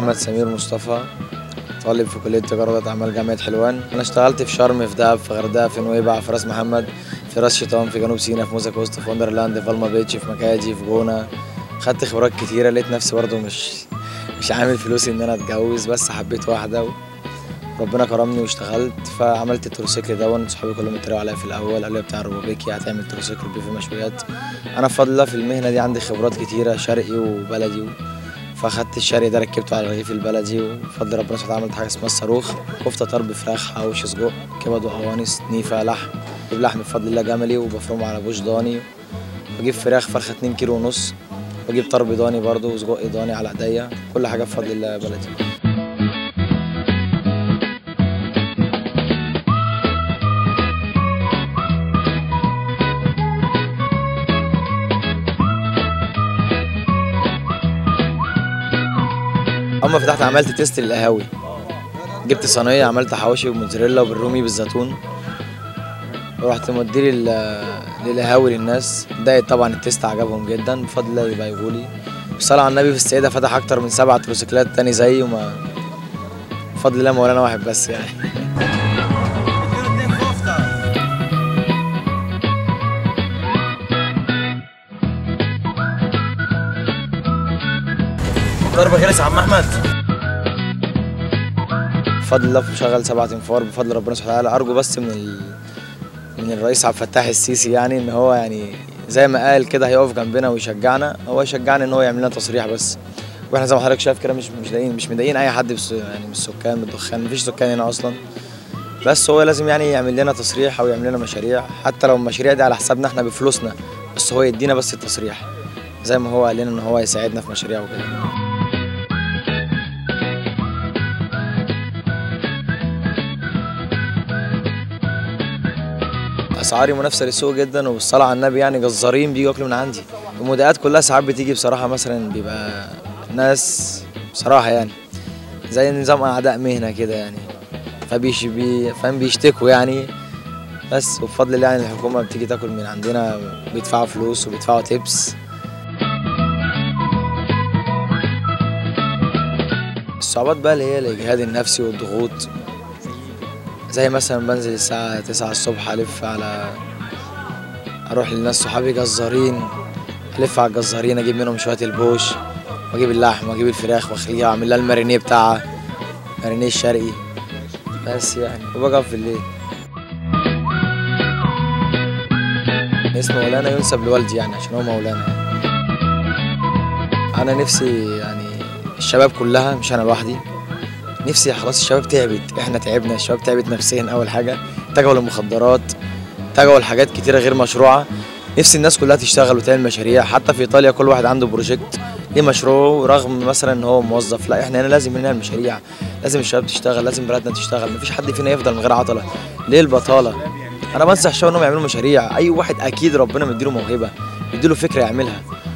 محمد سمير مصطفى طالب في كلية تجارة أعمال جامعة حلوان أنا اشتغلت في شرم في دهب في غردقة في نويبع في راس محمد في راس شيطان في جنوب سيناء في موزا كوست في وندرلاند في فالما بيتش في مكاجي في جونة خدت خبرات كتيرة لقيت نفسي برضه مش مش عامل فلوسي إن أنا أتجوز بس حبيت واحدة و... ربنا كرمني واشتغلت فعملت التروسيكل دون صحابي كلهم اتريقوا عليا في الاول قالوا لي بتاع الروبيكي هتعمل تروسيكل بيه في مشويات انا بفضل الله في المهنه دي عندي خبرات كتيره شرقي وبلدي و... فاخدت الشرقي ده ركبته على الرغيف البلدي وبفضل ربنا سبحانه عملت حاجه اسمها الصاروخ كفته طرب فراخ حواوشي سجق كبد وقوانص نيفه لحم بجيب لحم بفضل الله جملي وبفرمه على بوش ضاني بجيب فراخ فرخه 2 كيلو ونص بجيب طرب ضاني برضه وسجق ضاني على ايديا كل حاجه بفضل الله بلدي اما فتحت عملت تيست للقهاوي جبت صينيه عملت حواوشي وموتزاريلا وبالرومي بالزيتون ورحت مدير لل- للقهاوي للناس ده طبعا التيست عجبهم جدا بفضل الله يبقى يقولي والصلاة على النبي في السيدة فتح أكتر من سبع تروسيكلات تاني زيي وما بفضل الله مولانا واحد بس يعني ضربة خلص يا عم احمد بفضل الله مشغل سبعة انفار بفضل ربنا سبحانه وتعالى ارجو بس من ال... من الرئيس عبد الفتاح السيسي يعني ان هو يعني زي ما قال كده هيقف جنبنا ويشجعنا هو يشجعنا ان هو يعمل لنا تصريح بس واحنا زي ما حضرتك شايف كده مش مش لاقيين مش مضايقين اي حد بس يعني من السكان من الدخان مفيش سكان هنا اصلا بس هو لازم يعني يعمل لنا تصريح او يعمل لنا مشاريع حتى لو المشاريع دي على حسابنا احنا بفلوسنا بس هو يدينا بس التصريح زي ما هو قال لنا ان هو يساعدنا في مشاريع وكده اسعاري منافسه للسوق جدا والصلاه على النبي يعني جزارين بيجوا ياكلوا من عندي الموديلات كلها ساعات بتيجي بصراحه مثلا بيبقى ناس بصراحه يعني زي نظام اعداء مهنه كده يعني فبيش بي فاهم بيشتكوا يعني بس وبفضل الله يعني الحكومه بتيجي تاكل من عندنا بيدفعوا فلوس وبيدفعوا تيبس الصعوبات بقى اللي هي الاجهاد النفسي والضغوط زي مثلا بنزل الساعة تسعة الصبح ألف على أروح للناس صحابي جزارين ألف على الجزارين أجيب منهم شوية البوش وأجيب اللحم وأجيب الفراخ وأخليها وأعمل لها المارينيه بتاعها مارينيه الشرقي بس يعني وبقى في الليل اسم مولانا ينسب لوالدي يعني عشان هو مولانا يعني. أنا نفسي يعني الشباب كلها مش أنا لوحدي نفسي خلاص الشباب تعبت احنا تعبنا الشباب تعبت نفسيا اول حاجه اتجهوا للمخدرات اتجهوا لحاجات كتيره غير مشروعه نفسي الناس كلها تشتغل وتعمل مشاريع حتى في ايطاليا كل واحد عنده بروجكت ليه مشروع رغم مثلا ان هو موظف لا احنا هنا لازم نعمل مشاريع لازم الشباب تشتغل لازم بلدنا تشتغل مفيش حد فينا يفضل من غير عطله ليه البطاله انا بنصح الشباب انهم يعملوا مشاريع اي واحد اكيد ربنا مديله موهبه مديله فكره يعملها